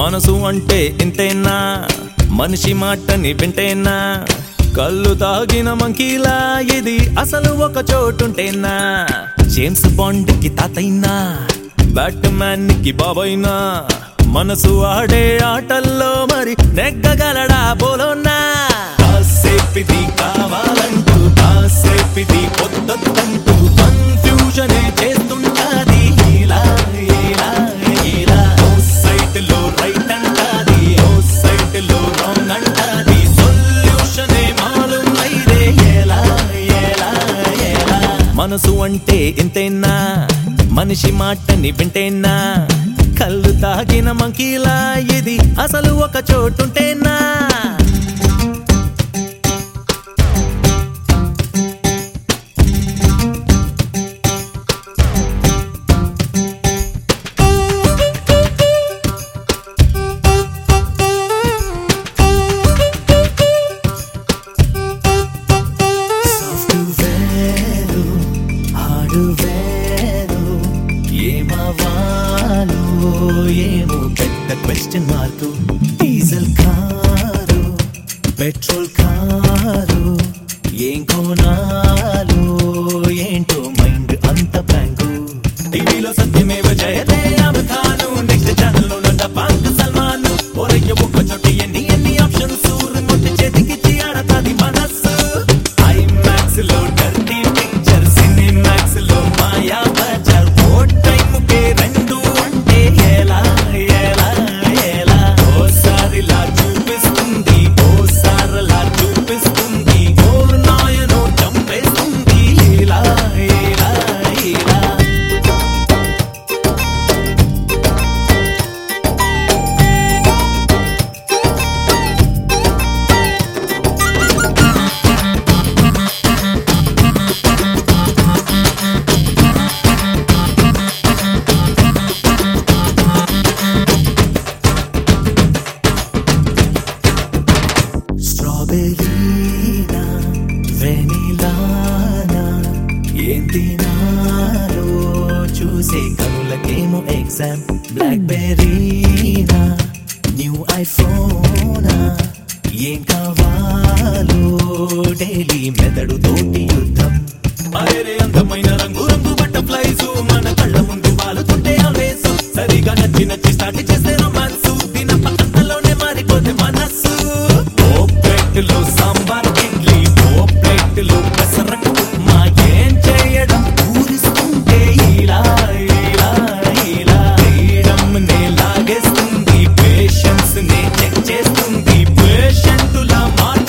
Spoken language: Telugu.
మనసు అంటే ఇంతేనా మనిషి మాటని వింటేనా కళ్ళు తాగిన మంకీలా ఇది అసలు ఒక చోటుంటేనా జేమ్స్ బాండ్ కి తాతైనా బ్యాట్ మ్యాన్ కి బాబైనా మనసు ఆడే ఆటల్లో మరి నెగ్గగలడా బోలోనా కాసేపిది కావాలంటూ కాసేపిది పొద్దంటూ కన్ఫ్యూజనే చేస్తుంటాది ఇలా ఇలా ఇలా ఓ సైట్ లో రైట్ అంటాది ఓ సైట్ లో రాంగ్ అంటాది సొల్యూషనే మాలం అయిదే ఎలా ఎలా ఎలా మనసు అంటే ఇంతేనా మనిషి మాటని వింటేనా కళ్ళు తాగిన మంకీలా ఇది అసలు ఒక చోటుంటేనా సాఫ్ట్వేరు హార్డ్వేరు ఏమవ్వాలో ఏమో పెద్ద question mark diesel car petrol car ఏం కొనాలో ఏంటో మైండ్ అంత బ్లాంకు టీవీలో సత్యమేవ జయతే అమితాను నెక్స్ట్ ఛానల్లో నంద పాంక్ సల్మాన్ ఒరయ్య ఒక్క చోట ఎన్ని ఎన్ని ఆప్షన్స్ రిమోట్ చేతికిచ్చి ఆడతాది మనస్సు ఐమాక్స్ లో డర్టీ పిక్చర్ సినిమాక్స్ లో మాయా బజార్ ఓ టైం కే రెండు అంటే ఎలా ఎలా ఎలా ఓసారిలా చూపిస్తుంది ఓసారలా చూపిస్తుంది ఓ నాయనో చంపేస్తుంది ఇలా ఇలా ఇలా స్ట్రాబెరీనా వెనిలానా ఏం తినాలో చూసే కనులకేమో ఎగ్జామ్ బ్లాక్ బెర్రీనా న్యూ ఐఫోనా ఏం కావాలో డైలీ మెదడు తోటి యుద్ధం అరే అందమైన రంగు రంగు బటర్ఫ్లైస్ మన కళ్ళ ముందు వాలుతుంటే ఆవేశ సరిగా నచ్చి నచ్చి స్టార్ట్ చేసే రొమాన్స్ దిన పక్కలోనే మారిపోతే మనస్సు ఓ ప్లేట్లో సాంబార్ ఇడ్లీ ఓ ప్లేట్లో పెసరట్టు ఉప్మా ఏం చేయడం పూరిస్తుంటే ఇలా ఇలా ఇలా ఫ్రీడమ్ నే లాగేస్తుంది పేషెన్స్ నే చెక్ చేస్తుంది పేషెంటులా మాట